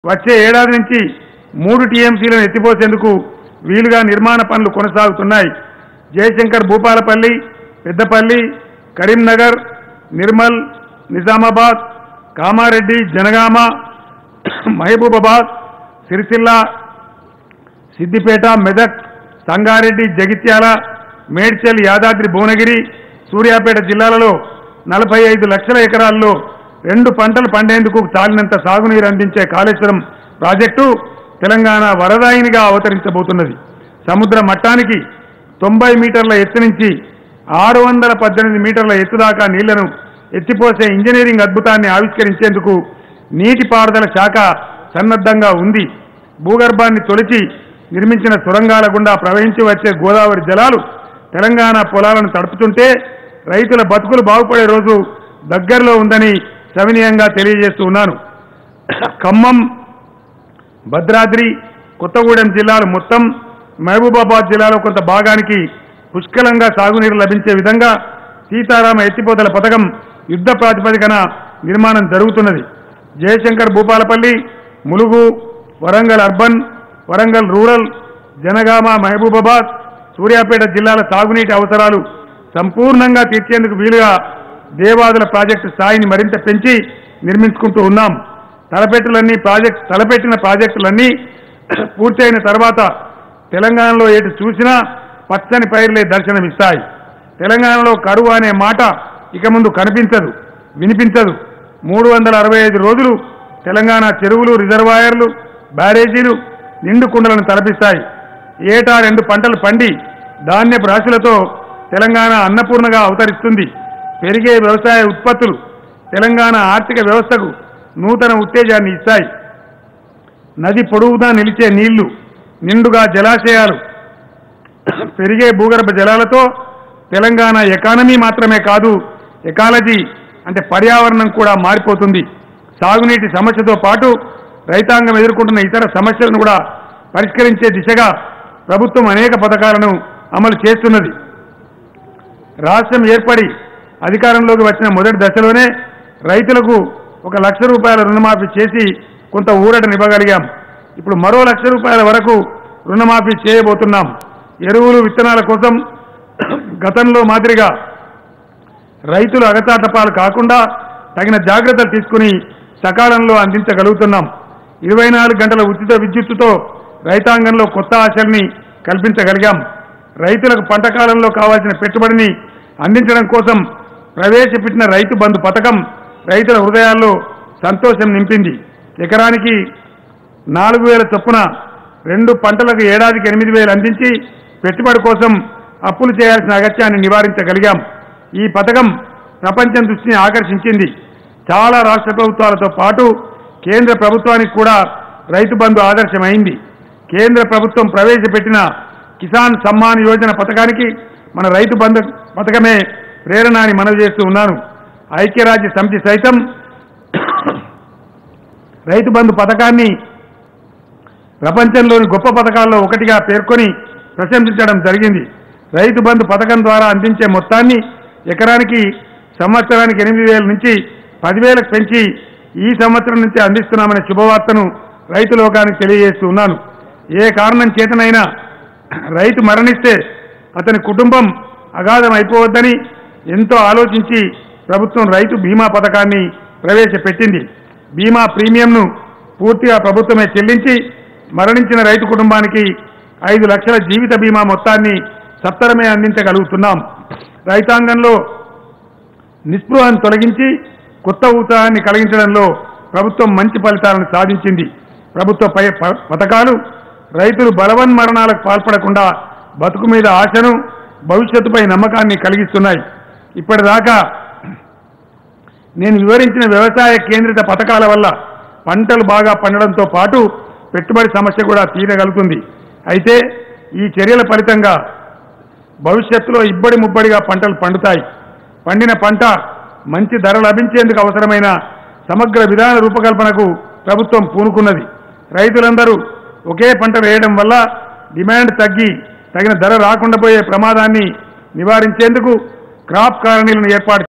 వచ్చే ఏడాది నుంచి మూడు టీఎంసీలను ఎత్తిపోసేందుకు వీలుగా నిర్మాణ పనులు కొనసాగుతున్నాయి జయశంకర్ భూపాలపల్లి పెద్దపల్లి కరీంనగర్ నిర్మల్ నిజామాబాద్ కామారెడ్డి జనగామ మహబూబాబాద్ సిరిసిల్ల సిద్దిపేట మెదక్ సంగారెడ్డి జగిత్యాల మేడ్చల్ యాదాద్రి భువనగిరి సూర్యాపేట జిల్లాలలో నలభై ఐదు లక్షల ఎకరాల్లో రెండు పంటలు పండేందుకు చాలినంత సాగునీరు అందించే కాళేశ్వరం ప్రాజెక్టు తెలంగాణ వరదాయినిగా అవతరించబోతున్నది సముద్ర మట్టానికి తొంభై మీటర్ల ఎత్తు నుంచి ఆరు వందల పద్దెనిమిది మీటర్ల ఎత్తు దాకా నీళ్లను ఎత్తిపోసే ఇంజనీరింగ్ అద్భుతాన్ని ఆవిష్కరించేందుకు నీటిపారుదల శాఖ సన్నద్ధంగా ఉంది భూగర్భాన్ని తొలిచి నిర్మించిన సొరంగాల గుండా ప్రవహించి వచ్చే గోదావరి జలాలు తెలంగాణ పొలాలను తడుపుతుంటే రైతుల బతుకులు బాగుపడే రోజు దగ్గరలో ఉందని సవినీయంగా తెలియజేస్తూ ఉన్నాను ఖమ్మం భద్రాద్రి కొత్తగూడెం జిల్లాలు మొత్తం మహబూబాబాద్ జిల్లాలో కొంత భాగానికి పుష్కలంగా సాగునీరు లభించే విధంగా సీతారామ ఎత్తిపోతల పథకం యుద్ధ ప్రాతిపదికన నిర్మాణం జరుగుతున్నది జయశంకర్ భూపాలపల్లి ములుగు వరంగల్ అర్బన్ వరంగల్ రూరల్ జనగామ మహబూబాబాద్ సూర్యాపేట జిల్లాల సాగునీటి అవసరాలు సంపూర్ణంగా తీర్చేందుకు వీలుగా దేవాదుల ప్రాజెక్టు స్థాయిని మరింత పెంచి నిర్మించుకుంటూ ఉన్నాం తలపెట్టులన్నీ ప్రాజెక్ట్ తలపెట్టిన ప్రాజెక్టులన్నీ పూర్తయిన తర్వాత తెలంగాణలో ఎటు చూసినా పచ్చని పైర్లే దర్శనమిస్తాయి తెలంగాణలో కరువు అనే మాట ఇక ముందు కనిపించదు వినిపించదు మూడు వందల అరవై ఐదు రోజులు తెలంగాణ చెరువులు రిజర్వాయర్లు బ్యారేజీలు నిండు కుండలను తలపిస్తాయి ఏటా రెండు పంటలు పండి ధాన్యపు రాశులతో తెలంగాణ అన్నపూర్ణగా అవతరిస్తుంది పెరిగే వ్యవసాయ ఉత్పత్తులు తెలంగాణ ఆర్థిక వ్యవస్థకు నూతన ఉత్తేజాన్ని ఇస్తాయి నది పొడవునా నిలిచే నీళ్లు నిండుగా జలాశయాలు పెరిగే భూగర్భ జలాలతో తెలంగాణ ఎకానమీ మాత్రమే కాదు ఎకాలజీ అంటే పర్యావరణం కూడా మారిపోతుంది సాగునీటి సమస్యతో పాటు రైతాంగం ఎదుర్కొంటున్న ఇతర సమస్యలను కూడా పరిష్కరించే దిశగా ప్రభుత్వం అనేక పథకాలను అమలు చేస్తున్నది రాష్ట్రం ఏర్పడి అధికారంలోకి వచ్చిన మొదటి దశలోనే రైతులకు ఒక లక్ష రూపాయల రుణమాఫీ చేసి కొంత ఊరటనివ్వగలిగాం ఇప్పుడు మరో లక్ష రూపాయల వరకు రుణమాఫీ చేయబోతున్నాం ఎరువులు విత్తనాల కోసం గతంలో మాదిరిగా రైతులు అగచాటపాలు కాకుండా తగిన జాగ్రత్తలు తీసుకుని సకాలంలో అందించగలుగుతున్నాం ఇరవై నాలుగు గంటల ఉచిత విద్యుత్తుతో రైతాంగంలో కొత్త ఆశల్ని కల్పించగలిగాం రైతులకు పంట కాలంలో కావాల్సిన పెట్టుబడిని అందించడం కోసం ప్రవేశపెట్టిన రైతు బంధు పథకం రైతుల హృదయాల్లో సంతోషం నింపింది ఎకరానికి నాలుగు వేల చొప్పున రెండు పంటలకు ఏడాదికి ఎనిమిది వేలు అందించి పెట్టుబడి కోసం అప్పులు చేయాల్సిన అగత్యాన్ని నివారించగలిగాం ఈ పథకం ప్రపంచం దృష్టిని ఆకర్షించింది చాలా రాష్ట్ర ప్రభుత్వాలతో పాటు కేంద్ర ప్రభుత్వానికి కూడా రైతు బంధు ఆదర్శమైంది కేంద్ర ప్రభుత్వం ప్రవేశపెట్టిన కిసాన్ సమ్మాన్ యోజన పథకానికి మన రైతు బంధు పథకమే ప్రేరణ అని మనవి చేస్తూ ఉన్నాను ఐక్యరాజ్య సమితి సైతం రైతు బంధు పథకాన్ని ప్రపంచంలోని గొప్ప పథకాల్లో ఒకటిగా పేర్కొని ప్రశంసించడం జరిగింది రైతు బంధు పథకం ద్వారా అందించే మొత్తాన్ని ఎకరానికి సంవత్సరానికి ఎనిమిది వేల నుంచి పదివేలకు పెంచి ఈ సంవత్సరం నుంచి అందిస్తున్నామనే శుభవార్తను రైతు లోకానికి తెలియజేస్తూ ఉన్నాను ఏ కారణం చేతనైనా రైతు మరణిస్తే అతని కుటుంబం అగాధం అయిపోవద్దని ఎంతో ఆలోచించి ప్రభుత్వం రైతు బీమా పథకాన్ని ప్రవేశపెట్టింది బీమా ప్రీమియంను పూర్తిగా ప్రభుత్వమే చెల్లించి మరణించిన రైతు కుటుంబానికి ఐదు లక్షల జీవిత బీమా మొత్తాన్ని సత్వరమే అందించగలుగుతున్నాం రైతాంగంలో నిస్పృహను తొలగించి కొత్త ఉత్సాహాన్ని కలిగించడంలో ప్రభుత్వం మంచి ఫలితాలను సాధించింది ప్రభుత్వ పై- ప- పథకాలు రైతులు బలవన్మరణాలకు పాల్పడకుండా బతుకు మీద ఆశను భవిష్యత్తుపై నమ్మకాన్ని కలిగిస్తున్నాయి ఇప్పటిదాకా నేను వివరించిన వ్యవసాయ కేంద్రిత పథకాల వల్ల పంటలు బాగా పండడంతో పాటు పెట్టుబడి సమస్య కూడా తీరగలుగుతుంది అయితే ఈ చర్యల ఫలితంగా భవిష్యత్తులో ఇబ్బడి ముబ్బడిగా పంటలు పండుతాయి పండిన పంట మంచి ధర లభించేందుకు అవసరమైన సమగ్ర విధాన రూపకల్పనకు ప్రభుత్వం పూనుకున్నది రైతులందరూ ఒకే పంట వేయడం వల్ల డిమాండ్ తగ్గి తగిన ధర రాకుండా పోయే ప్రమాదాన్ని నివారించేందుకు క్రాప్ కాలనీలను ఏర్పాటు